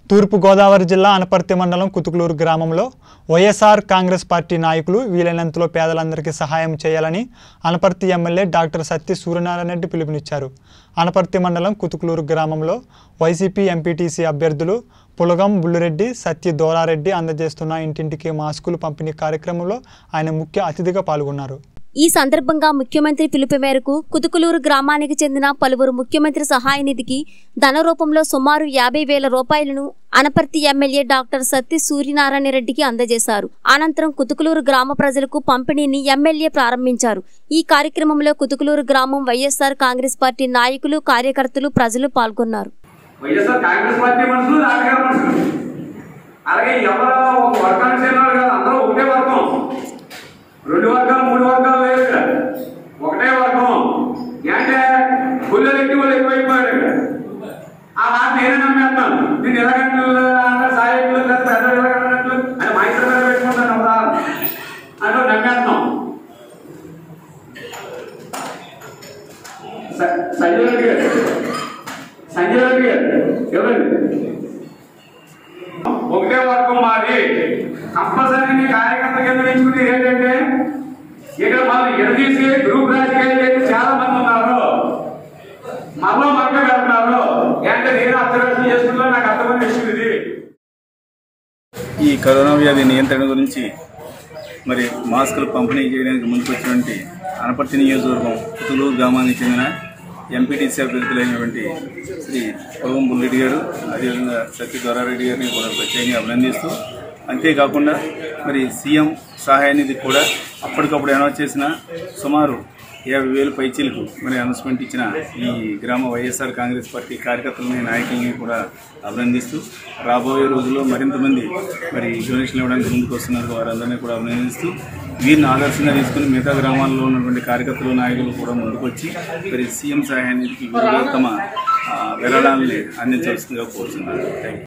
తూర్పు గోదావరి జిల్లా అనపర్తి మండలం కుతుకులూరు గ్రామంలో వైఎస్ఆర్ కాంగ్రెస్ పార్టీ నాయకులు వీలైనంతలో పేదలందరికీ సహాయం చేయాలని అనపర్తి ఎమ్మెల్యే డాక్టర్ సత్తి సూర్యనారాయణ రెడ్డి పిలుపునిచ్చారు అనపర్తి మండలం కుతుకులూరు గ్రామంలో వైసీపీ ఎంపీటీసీ అభ్యర్థులు పులగం బుల్లిరెడ్డి సత్య దోరారెడ్డి అందజేస్తున్న ఇంటింటికి మాస్కులు పంపిణీ కార్యక్రమంలో ఆయన ముఖ్య అతిథిగా పాల్గొన్నారు ఈ సందర్భంగా ముఖ్యమంత్రి పిలుపు మేరకు కుతుకులూరు గ్రామానికి చెందిన పలువురు ముఖ్యమంత్రి సహాయ నిధికి ధన రూపంలో సుమారు యాభై వేల రూపాయలను అనపర్తి ఎమ్మెల్యే డాక్టర్ సత్తి సూర్యనారాయణ రెడ్డికి అందజేశారు అనంతరం కుతుకులూరు గ్రామ ప్రజలకు పంపిణీని ఎమ్మెల్యే ప్రారంభించారు ఈ కార్యక్రమంలో కుతుకులూరు గ్రామం వైఎస్ఆర్ కాంగ్రెస్ పార్టీ నాయకులు కార్యకర్తలు ప్రజలు పాల్గొన్నారు వైఎస్ఆర్ కాంగ్రెస్ పార్టీ మనుషులు నాన్నగారు మనుషులు అలాగే ఎవరో ఒక వర్గానికి చెందిన వాళ్ళు కాదు అందరూ ఒకటే వర్గం రెండు వర్గాలు మూడు వర్గాలు లేవు ఇక్కడ ఒకటే వర్గం ఏంటంటే గుళ్ళెలు ఎట్టి వాళ్ళు ఎక్కువైపోయారు ఇక్కడ ఆ మాట నేనే నమ్మేస్తాను నేను ఎలాగంటూ సాయకులు లేదా పెద్దలు ఎలాగంటూ అని మా ఇద్దరు మీద పెట్టుకుంటాను ఉదాహరణ అంటూ నమ్మేస్తాం స- సంజయ్ రెడ్డి గారు సంజయ్ రెడ్డి గారు ఎవరండి ఒకటే వర్గం మాది కంపల్సరీ నీ కార్యకర్త కింద ఎంచుకునేది ఏంటంటే ఇక్కడ మనం ఎడదీసి గ్రూప్ రాజకీయాలు చేసి చాలా మంది ఉన్నారు మరలో మక్క పెడుతున్నారు ఏంటంటే నేను అబ్జర్వేషన్ చేసుకుంటా నాకు అర్థమైన విషయం ఇది ఈ కరోనా వ్యాధి నియంత్రణ గురించి మరి మాస్కులు పంపిణీ చేయడానికి ముందుకొచ్చినటువంటి అనపర్తి నియోజకవర్గం పుతులూరు గ్రామానికి చెందిన ఎంపీటీసీ అభ్యర్థులైనటువంటి శ్రీ పొలం బుల్రెడ్డి గారు అదేవిధంగా సత్య దొరారెడ్డి గారిని కూడా ప్రత్యేకంగా అభినందిస్తూ అంతేకాకుండా మరి సీఎం సహాయ నిధి కూడా అప్పటికప్పుడు అనౌన్స్ చేసిన సుమారు యాభై వేలు పైచీలకు మరి అనౌన్స్మెంట్ ఇచ్చిన ఈ గ్రామ వైఎస్ఆర్ కాంగ్రెస్ పార్టీ కార్యకర్తలని నాయకుల్ని కూడా అభినందిస్తూ రాబోయే రోజుల్లో మరింత మంది మరి డొనేషన్లు ఇవ్వడానికి ముందుకు వస్తున్నారు వారందరినీ కూడా అభినందిస్తూ వీరిని ఆదర్శంగా తీసుకుని మిగతా గ్రామాల్లో ఉన్నటువంటి కార్యకర్తలు నాయకులు కూడా ముందుకు వచ్చి మరి సీఎం సహాయానికి వీరు తమ ఆ, విరాళాలని అందించాల్సిందిగా కోరుతున్నారు థ్యాంక్ యూ